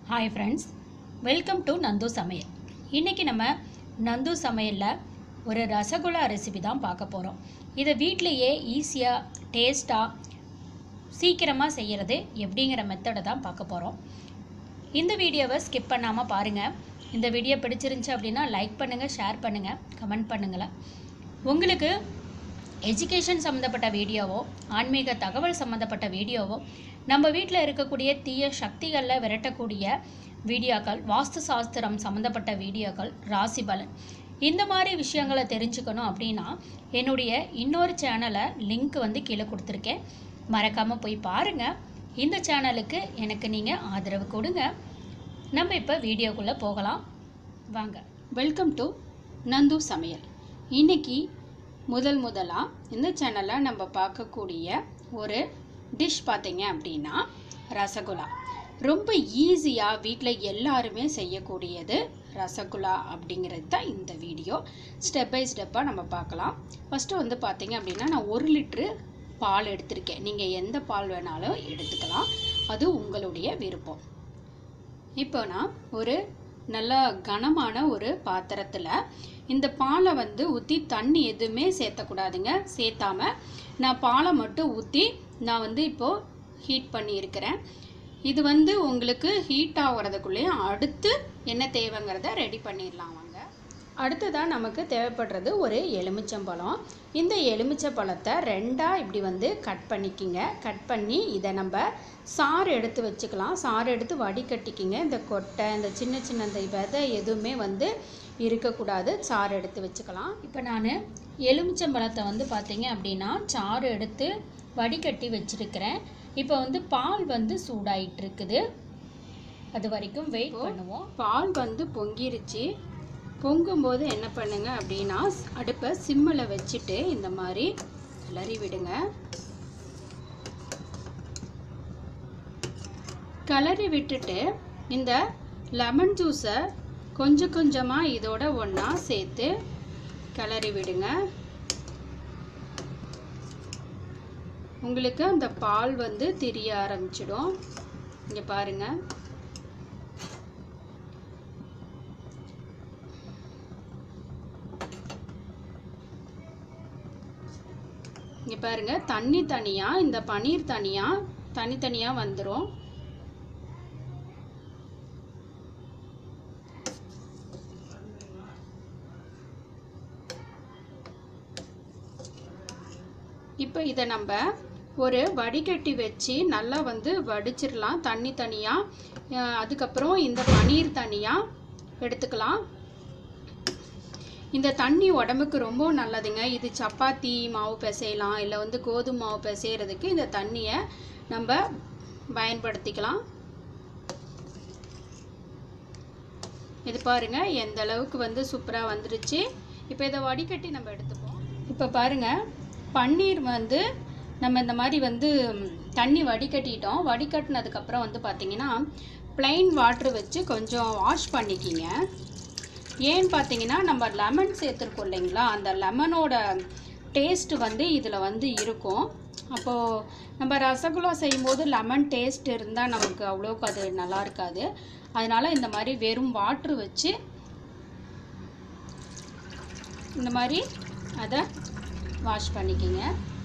hi friends welcome to Nandu சமையல் இன்றைக்கி நம்ம நந்து சமையலில் ஒரு ரசகுல்லா ரெசிபி தான் பார்க்க போகிறோம் இதை வீட்டிலையே ஈஸியாக டேஸ்ட்டாக சீக்கிரமாக செய்கிறது எப்படிங்கிற மெத்தடை தான் பார்க்க போகிறோம் இந்த வீடியோவை ஸ்கிப் பண்ணாமல் பாருங்கள் இந்த வீடியோ பிடிச்சிருந்துச்சு அப்படின்னா லைக் பண்ணுங்கள் ஷேர் பண்ணுங்கள் கமெண்ட் பண்ணுங்களேன் உங்களுக்கு எஜுகேஷன் சம்மந்தப்பட்ட வீடியோவோ ஆன்மீக தகவல் சம்மந்தப்பட்ட வீடியோவோ நம்ம வீட்டில் இருக்கக்கூடிய தீய சக்திகளில் விரட்டக்கூடிய வீடியோக்கள் வாஸ்து சாஸ்திரம் சம்மந்தப்பட்ட வீடியோக்கள் ராசி பலன் இந்த மாதிரி விஷயங்களை தெரிஞ்சுக்கணும் அப்படின்னா என்னுடைய இன்னொரு சேனலை லிங்க் வந்து கீழே கொடுத்துருக்கேன் மறக்காமல் போய் பாருங்கள் இந்த சேனலுக்கு எனக்கு நீங்கள் ஆதரவு கொடுங்க நம்ம இப்போ வீடியோக்குள்ளே போகலாம் வாங்க வெல்கம் டு நந்து சமையல் இன்னைக்கு முதல் முதலாக இந்த சேனலில் நம்ம பார்க்கக்கூடிய ஒரு டிஷ் பார்த்தீங்க அப்படின்னா ரசகுல்லா ரொம்ப ஈஸியாக வீட்டில் எல்லாருமே செய்யக்கூடியது ரசகுல்லா அப்படிங்கிறது தான் இந்த வீடியோ ஸ்டெப் பை ஸ்டெப்பாக நம்ம பார்க்கலாம் ஃபஸ்ட்டு வந்து பார்த்தீங்க அப்படின்னா நான் ஒரு லிட்ரு பால் எடுத்திருக்கேன் நீங்கள் எந்த பால் வேணாலும் எடுத்துக்கலாம் அது உங்களுடைய விருப்பம் இப்போ நான் ஒரு நல்ல கனமான ஒரு பாத்திரத்தில் இந்த பாலை வந்து ஊற்றி தண்ணி எதுவுமே சேர்த்தக்கூடாதுங்க சேர்த்தாம நான் பாலை மட்டும் ஊற்றி நான் வந்து இப்போது ஹீட் பண்ணியிருக்கிறேன் இது வந்து உங்களுக்கு ஹீட் ஆகிறதுக்குள்ளேயும் அடுத்து என்ன தேவைங்கிறத ரெடி பண்ணிடலாம் வாங்க அடுத்ததாக நமக்கு தேவைப்படுறது ஒரு எலுமிச்சம்பழம் இந்த எலுமிச்சம்பழத்தை ரெண்டாக இப்படி வந்து கட் பண்ணிக்கிங்க கட் பண்ணி இதை நம்ம சாறு எடுத்து வச்சுக்கலாம் சாறு எடுத்து வடிகட்டிக்கிங்க இந்த கொட்டை இந்த சின்ன சின்ன இந்த விதை எதுவுமே வந்து இருக்கக்கூடாது சாறு எடுத்து வச்சுக்கலாம் இப்போ நான் எலுமிச்சம்பழத்தை வந்து பார்த்தீங்க அப்படின்னா சாறு எடுத்து வடிகட்டி வச்சுருக்கிறேன் இப்போ வந்து பால் வந்து சூடாயிட்டு இருக்குது அது வரைக்கும் வெயிட் பண்ணுவோம் பால் வந்து பொங்கிருச்சு பொங்கும்போது என்ன பண்ணுங்க அப்படின்னா அடுப்பை சிம்மில் வச்சுட்டு இந்த மாதிரி கிளறி விடுங்க கிளறி விட்டுட்டு இந்த லெமன் ஜூஸை கொஞ்சம் கொஞ்சமாக இதோட ஒன்றா சேர்த்து கிளறி விடுங்க உங்களுக்கு அந்த பால் வந்து திரிய ஆரம்பிச்சிடும் இங்கே பாருங்கள் இங்கே பாருங்க தண்ணி தனியாக இந்த பன்னீர் தனியாக தனித்தனியாக வந்துடும் இப்போ இதை நம்ம ஒரு வடிகட்டி வச்சு நல்லா வந்து வடிச்சிடலாம் தண்ணி தனியாக அதுக்கப்புறம் இந்த பன்னீர் தனியாக எடுத்துக்கலாம் இந்த தண்ணி உடம்புக்கு ரொம்ப நல்லதுங்க இது சப்பாத்தி மாவு பிசையலாம் இல்லை வந்து கோதுமை மாவு பிசைகிறதுக்கு இந்த தண்ணியை நம்ம பயன்படுத்திக்கலாம் இது பாருங்க எந்த அளவுக்கு வந்து சூப்பராக வந்துருச்சு இப்போ இதை வடிகட்டி நம்ம எடுத்துப்போம் இப்போ பாருங்க பன்னீர் வந்து நம்ம இந்த மாதிரி வந்து தண்ணி வடிகட்டிட்டோம் வடிகட்டினதுக்கப்புறம் வந்து பார்த்திங்கன்னா ப்ளைன் வாட்ரு வச்சு கொஞ்சம் வாஷ் பண்ணிக்கிங்க ஏன்னு பார்த்தீங்கன்னா நம்ம லெமன் சேர்த்துருக்கோம் இல்லைங்களா அந்த லெமனோட டேஸ்ட் வந்து இதில் வந்து இருக்கும் அப்போது நம்ம ரசகுல்லா செய்யும்போது லெமன் டேஸ்ட் இருந்தால் நமக்கு அவ்வளோக்கு அது நல்லா இருக்காது அதனால் இந்த மாதிரி வெறும் வாட்ரு வச்சு இந்த மாதிரி அதை வாஷ் பண்ணிக்கிங்க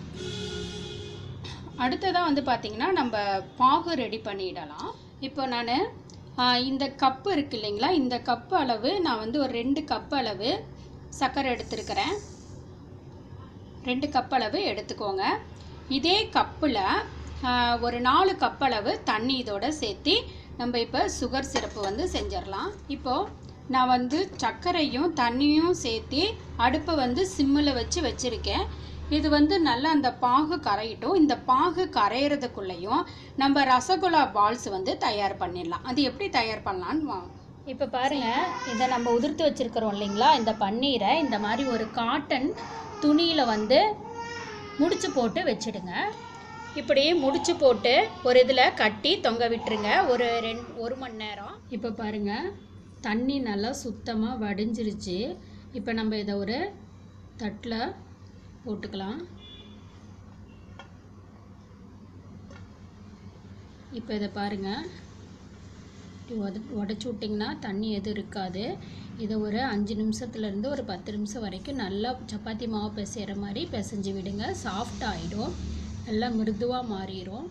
அடுத்ததாக வந்து பார்த்திங்கன்னா நம்ம பாகு ரெடி பண்ணிடலாம் இப்போ நான் இந்த கப்பு இருக்கு இல்லைங்களா இந்த கப்பு அளவு நான் வந்து ஒரு ரெண்டு கப் அளவு சர்க்கரை எடுத்துருக்கிறேன் ரெண்டு கப் அளவு எடுத்துக்கோங்க இதே கப்பில் ஒரு நாலு கப் அளவு தண்ணி இதோட சேர்த்து நம்ம இப்போ சுகர் சிரப்பு வந்து செஞ்சிடலாம் இப்போது நான் வந்து சர்க்கரையும் தண்ணியும் சேர்த்து அடுப்பை வந்து சிம்மில் வச்சு வச்சுருக்கேன் இது வந்து நல்லா அந்த பாகு கரையிட்டும் இந்த பாகு கரையிறதுக்குள்ளேயும் நம்ம ரசகுல்லா பால்ஸ் வந்து தயார் பண்ணிடலாம் அது எப்படி தயார் பண்ணலான்னு வா இப்போ பாருங்கள் இதை நம்ம உதிர்த்து வச்சுருக்கிறோம் இல்லைங்களா இந்த பன்னீரை இந்த மாதிரி ஒரு காட்டன் துணியில் வந்து முடிச்சு போட்டு வச்சிடுங்க இப்படி முடிச்சு போட்டு ஒரு இதில் கட்டி தொங்க விட்டுருங்க ஒரு ரெண்டு ஒரு மணி நேரம் இப்போ பாருங்கள் தண்ணி நல்லா சுத்தமாக வடிஞ்சிருச்சு இப்போ நம்ம இதை ஒரு தட்டில் போட்டுக்கலாம் இப்போ இதை பாருங்கள் உத உடச்சி விட்டிங்கன்னா தண்ணி எதுவும் இருக்காது இதை ஒரு அஞ்சு நிமிஷத்துலேருந்து ஒரு பத்து நிமிஷம் வரைக்கும் நல்லா சப்பாத்தி மாவு பிசைகிற மாதிரி பிசைஞ்சு விடுங்க சாஃப்ட் ஆகிடும் நல்லா மிருதுவாக மாறிடும்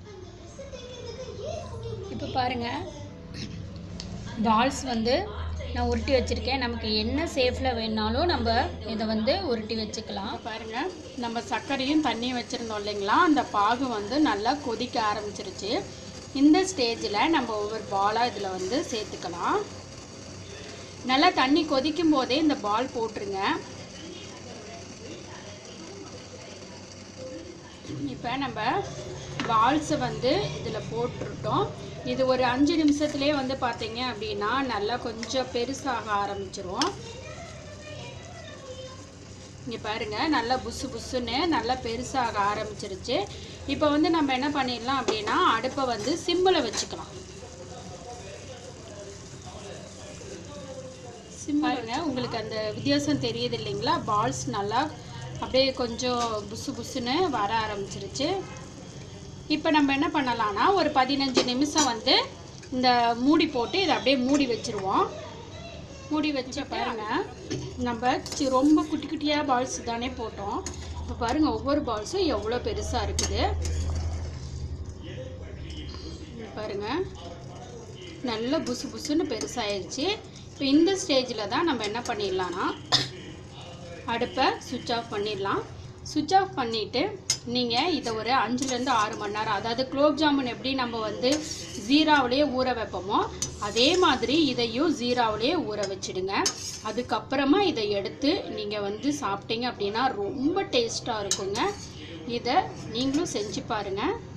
இப்போ பாருங்கள் பால்ஸ் வந்து நான் உருட்டி வச்சுருக்கேன் நமக்கு என்ன சேஃபில் வேணாலும் நம்ம இதை வந்து உருட்டி வச்சுக்கலாம் பாருங்கள் நம்ம சர்க்கரையும் தண்ணியும் வச்சுருந்தோம் இல்லைங்களா அந்த பாகு வந்து நல்லா கொதிக்க ஆரம்பிச்சிருச்சு இந்த ஸ்டேஜில் நம்ம ஒவ்வொரு பாலாக இதில் வந்து சேர்த்துக்கலாம் நல்லா தண்ணி கொதிக்கும் போதே இந்த பால் போட்டுருங்க இப்போ நம்ம பால்ஸை வந்து இதில் போட்டுருட்டோம் இது ஒரு அஞ்சு நிமிஷத்துலேயே வந்து பார்த்தீங்க அப்படின்னா நல்லா கொஞ்சம் பெருசாக ஆரம்பிச்சிரும் இங்கே பாருங்கள் நல்லா புசு புசுன்னு நல்லா பெருசாக ஆரம்பிச்சிருச்சு இப்போ வந்து நம்ம என்ன பண்ணிடலாம் அப்படின்னா அடுப்பை வந்து சிம்மில் வச்சுக்கலாம் பாருங்க உங்களுக்கு அந்த வித்தியாசம் தெரியுது இல்லைங்களா பால்ஸ் நல்லா அப்படியே கொஞ்சம் புசு புசுன்னு வர ஆரம்பிச்சிருச்சு இப்போ நம்ம என்ன பண்ணலாம்னா ஒரு பதினஞ்சு நிமிஷம் வந்து இந்த மூடி போட்டு இதை அப்படியே மூடி வச்சுருவோம் மூடி வச்ச பாருங்க நம்ம சி- ரொம்ப குட்டி குட்டியாக பால்ஸ் தானே போட்டோம் இப்போ பாருங்க ஒவ்வொரு பால்ஸும் எவ்வளோ பெருசாக இருக்குது இங்க பாருங்க நல்ல புசு புசுன்னு பெருசாயிருச்சு இப்போ இந்த ஸ்டேஜில் தான் நம்ம என்ன பண்ணிடலாம்னா அடுப்பை சுவிட்ச் ஆஃப் பண்ணிடலாம் சுவிட்ச் ஆஃப் பண்ணிவிட்டு நீங்கள் இதை ஒரு அஞ்சுலேருந்து ஆறு மணி நேரம் அதாவது குலோப் ஜாமுன் எப்படி நம்ம வந்து ஜீராவிலேயே ஊற வைப்போமோ அதே மாதிரி இதையும் ஜீராவிலேயே ஊற வச்சிடுங்க அதுக்கப்புறமா இதை எடுத்து நீங்கள் வந்து சாப்பிட்டீங்க அப்படின்னா ரொம்ப டேஸ்ட்டாக இருக்குங்க இதை நீங்களும் செஞ்சு பாருங்கள்